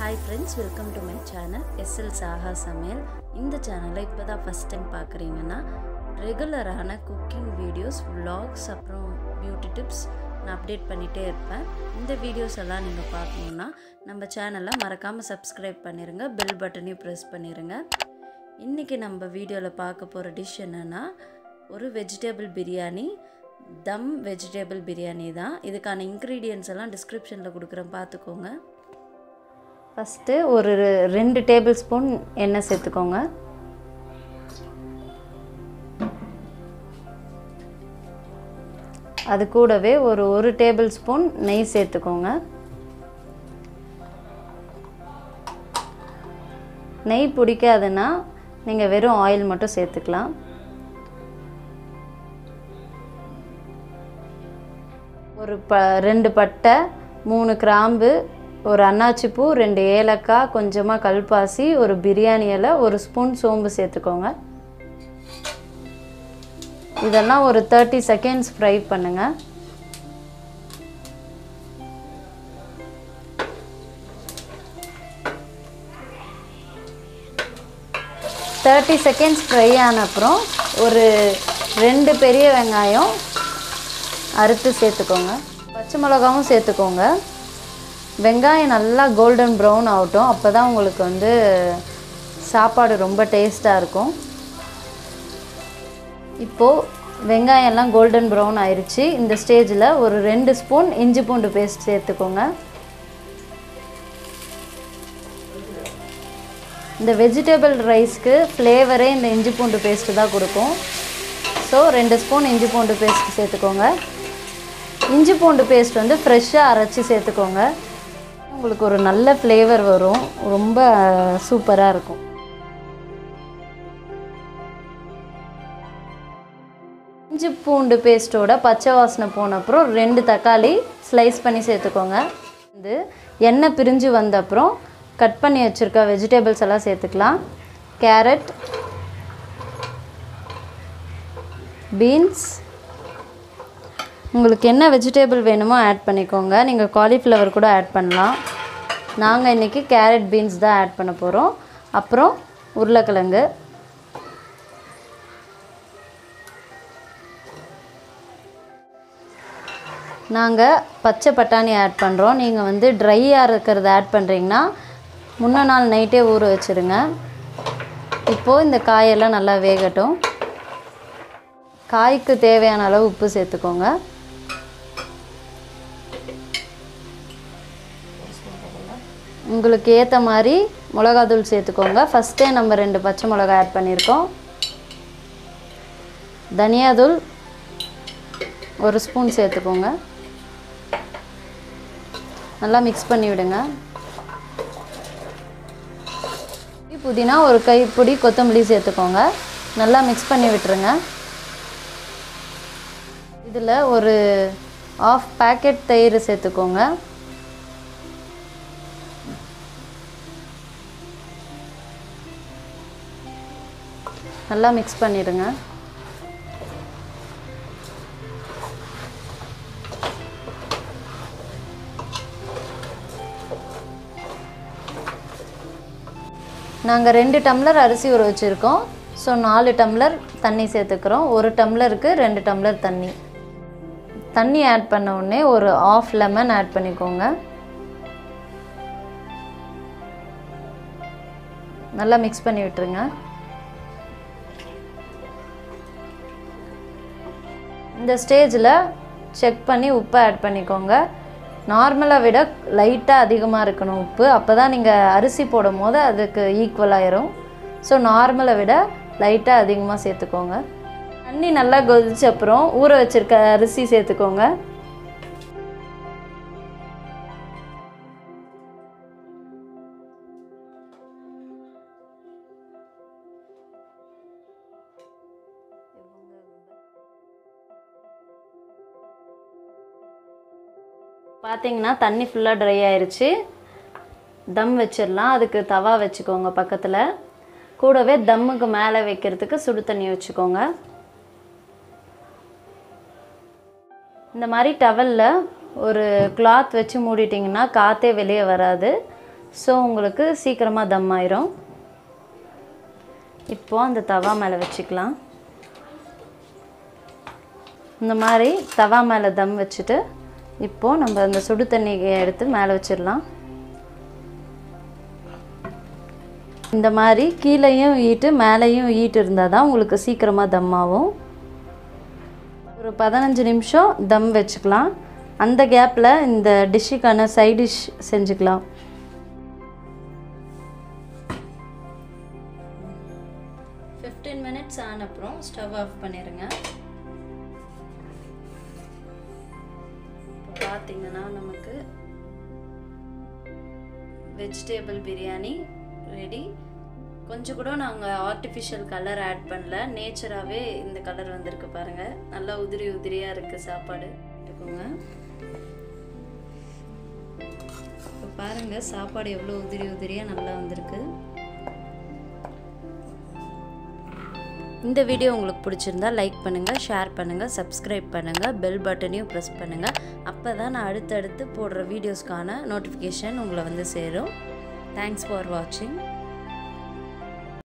hi friends welcome to my channel SL Saha சமையல் இந்த சேனலை இப்போ தான் ஃபஸ்ட் டைம் பார்க்குறீங்கன்னா ரெகுலரான குக்கிங் வீடியோஸ் vlogs அப்புறம் பியூட்டி டிப்ஸ் நான் அப்டேட் பண்ணிகிட்டே இருப்பேன் இந்த வீடியோஸ் எல்லாம் நீங்கள் பார்க்கணுன்னா நம்ம சேனலை மறக்காமல் சப்ஸ்கிரைப் பண்ணிடுங்க பெல் பட்டனையும் ப்ரெஸ் பண்ணிடுங்க இன்றைக்கி நம்ம வீடியோவில் பார்க்க போகிற டிஷ் என்னென்னா ஒரு வெஜிடபிள் பிரியாணி தம் வெஜிடபிள் பிரியாணி தான் இதுக்கான இன்க்ரீடியன்ஸ் எல்லாம் டிஸ்கிரிப்ஷனில் கொடுக்குறேன் பார்த்துக்கோங்க ஃபஸ்ட்டு ஒரு ரெண்டு டேபிள் ஸ்பூன் எண்ணெய் சேர்த்துக்கோங்க அது கூடவே ஒரு ஒரு டேபிள் ஸ்பூன் நெய் சேர்த்துக்கோங்க நெய் பிடிக்காதுன்னா நீங்கள் வெறும் ஆயில் மட்டும் சேர்த்துக்கலாம் ஒரு ப ரெண்டு பட்டை மூணு கிராம்பு ஒரு அன்னாச்சி பூ ரெண்டு ஏலக்காய் கொஞ்சமாக கல்பாசி ஒரு பிரியாணி இலை ஒரு ஸ்பூன் சோம்பு சேர்த்துக்கோங்க இதெல்லாம் ஒரு தேர்ட்டி செகண்ட்ஸ் ஃப்ரை பண்ணுங்கள் தேர்ட்டி செகண்ட்ஸ் ஃப்ரை ஆன அப்புறம் ஒரு ரெண்டு பெரிய வெங்காயம் அறுத்து சேர்த்துக்கோங்க பச்சை மிளகாவும் சேர்த்துக்கோங்க வெங்காயம் நல்லா கோல்டன் ப்ரௌன் ஆகட்டும் அப்போ தான் உங்களுக்கு வந்து சாப்பாடு ரொம்ப டேஸ்ட்டாக இருக்கும் இப்போது வெங்காயம்லாம் கோல்டன் ப்ரௌன் ஆயிடுச்சு இந்த ஸ்டேஜில் ஒரு ரெண்டு ஸ்பூன் இஞ்சி பூண்டு பேஸ்ட் சேர்த்துக்கோங்க இந்த வெஜிடபிள் ரைஸ்க்கு ஃப்ளேவரே இந்த இஞ்சி பூண்டு பேஸ்ட்டு தான் கொடுக்கும் ஸோ ரெண்டு ஸ்பூன் இஞ்சி பூண்டு பேஸ்ட் சேர்த்துக்கோங்க இஞ்சி பூண்டு பேஸ்ட் வந்து ஃப்ரெஷ்ஷாக அரைச்சி சேர்த்துக்கோங்க உங்களுக்கு ஒரு நல்ல ஃப்ளேவர் வரும் ரொம்ப சூப்பராக இருக்கும் இஞ்சி பூண்டு பேஸ்ட்டோட பச்சை வாசனை போன அப்புறம் ரெண்டு தக்காளி ஸ்லைஸ் பண்ணி சேர்த்துக்கோங்க வந்து எண்ணெய் பிரிஞ்சு வந்த அப்புறம் கட் பண்ணி வச்சுருக்க வெஜிடபிள்ஸ் எல்லாம் சேர்த்துக்கலாம் கேரட் பீன்ஸ் உங்களுக்கு என்ன வெஜிடபிள் வேணுமோ ஆட் பண்ணிக்கோங்க நீங்கள் காலிஃப்ளவர் கூட ஆட் பண்ணலாம் நாங்கள் இன்றைக்கி கேரட் பீன்ஸ் தான் ஆட் பண்ண போகிறோம் அப்புறம் உருளைக்கிழங்கு நாங்கள் பச்சை பட்டாணி ஆட் பண்ணுறோம் நீங்கள் வந்து ட்ரையாக இருக்கிறத ஆட் பண்ணுறீங்கன்னா முன்ன நாள் நைட்டே ஊற வச்சுருங்க இப்போது இந்த காயெல்லாம் நல்லா வேகட்டும் காய்க்கு தேவையான அளவு உப்பு சேர்த்துக்கோங்க உங்களுக்கு ஏற்ற மாதிரி மிளகாத்தூள் சேர்த்துக்கோங்க ஃபஸ்ட்டே நம்ம ரெண்டு பச்சை மிளகா ஆட் பண்ணியிருக்கோம் தனியாத்தூள் ஒரு ஸ்பூன் சேர்த்துக்கோங்க நல்லா மிக்ஸ் பண்ணி விடுங்க புதினா ஒரு கைப்பிடி கொத்தமல்லி சேர்த்துக்கோங்க நல்லா மிக்ஸ் பண்ணி விட்டுருங்க இதில் ஒரு ஆஃப் பேக்கெட் தயிர் சேர்த்துக்கோங்க நல்லா மிக்ஸ் பண்ணிடுங்க நாங்கள் ரெண்டு டம்ளர் அரிசி ஊற வச்சுருக்கோம் ஸோ நாலு டம்ளர் தண்ணி சேர்த்துக்கிறோம் ஒரு டம்ளருக்கு ரெண்டு டம்ளர் தண்ணி தண்ணி ஆட் பண்ண உடனே ஒரு ஆஃப் லெமன் ஆட் பண்ணிக்கோங்க நல்லா மிக்ஸ் பண்ணி விட்டுருங்க இந்த ஸ்டேஜில் செக் பண்ணி உப்பை ஆட் பண்ணிக்கோங்க நார்மலாக விட லைட்டாக அதிகமாக இருக்கணும் உப்பு அப்போ தான் நீங்கள் அரிசி போடும் போது அதுக்கு ஈக்குவல் ஆயிரும் ஸோ நார்மலை விட லைட்டாக அதிகமாக சேர்த்துக்கோங்க தண்ணி நல்லா கொதிச்ச அப்புறம் ஊற வச்சுருக்க அரிசி சேர்த்துக்கோங்க பார்த்தீங்கன்னா தண்ணி ஃபுல்லாக ட்ரை ஆயிருச்சு தம் வச்சிடலாம் அதுக்கு தவா வச்சுக்கோங்க பக்கத்தில் கூடவே தம்முக்கு மேலே வைக்கிறதுக்கு சுடு தண்ணி வச்சுக்கோங்க இந்த மாதிரி டவலில் ஒரு கிளாத் வச்சு மூடிட்டிங்கன்னா காற்றே வெளியே வராது ஸோ உங்களுக்கு சீக்கிரமாக தம் ஆயிரும் இப்போ அந்த தவா மேலே வச்சுக்கலாம் இந்த மாதிரி தவா மேலே தம் வச்சுட்டு இப்போது நம்ம அந்த சுடு தண்ணியை எடுத்து மேலே வச்சிடலாம் இந்த மாதிரி கீழேயும் ஈட்டு மேலேயும் ஈட்டு இருந்தால் தான் உங்களுக்கு சீக்கிரமாக தம் ஆகும் ஒரு பதினஞ்சு நிமிஷம் தம் வச்சுக்கலாம் அந்த கேப்பில் இந்த டிஷ்ஷுக்கான சைட் டிஷ் செஞ்சுக்கலாம் ஃபிஃப்டீன் மினிட்ஸ் ஆன அப்புறம் ஸ்டவ் ஆஃப் பண்ணிடுங்க இப்போ பார்த்தீங்கன்னா நமக்கு வெஜிடேபிள் பிரியாணி ரெடி கொஞ்சம் கூட நாங்கள் ஆர்டிஃபிஷியல் கலர் ஆட் பண்ணல நேச்சராகவே இந்த கலர் வந்திருக்கு பாருங்கள் நல்லா உதிரி உதிரியாக இருக்குது சாப்பாடு எடுத்துக்கோங்க இப்போ பாருங்கள் சாப்பாடு எவ்வளோ உதிரி உதிரியாக நல்லா வந்திருக்கு இந்த வீடியோ உங்களுக்கு பிடிச்சிருந்தா லைக் பண்ணுங்கள் ஷேர் பண்ணுங்கள் சப்ஸ்கிரைப் பண்ணுங்கள் பெல் பட்டனையும் ப்ரெஸ் பண்ணுங்கள் அப்போ தான் நான் அடுத்தடுத்து போடுற வீடியோஸ்க்கான நோட்டிஃபிகேஷன் உங்களை வந்து சேரும் தேங்க்ஸ் ஃபார் வாட்சிங்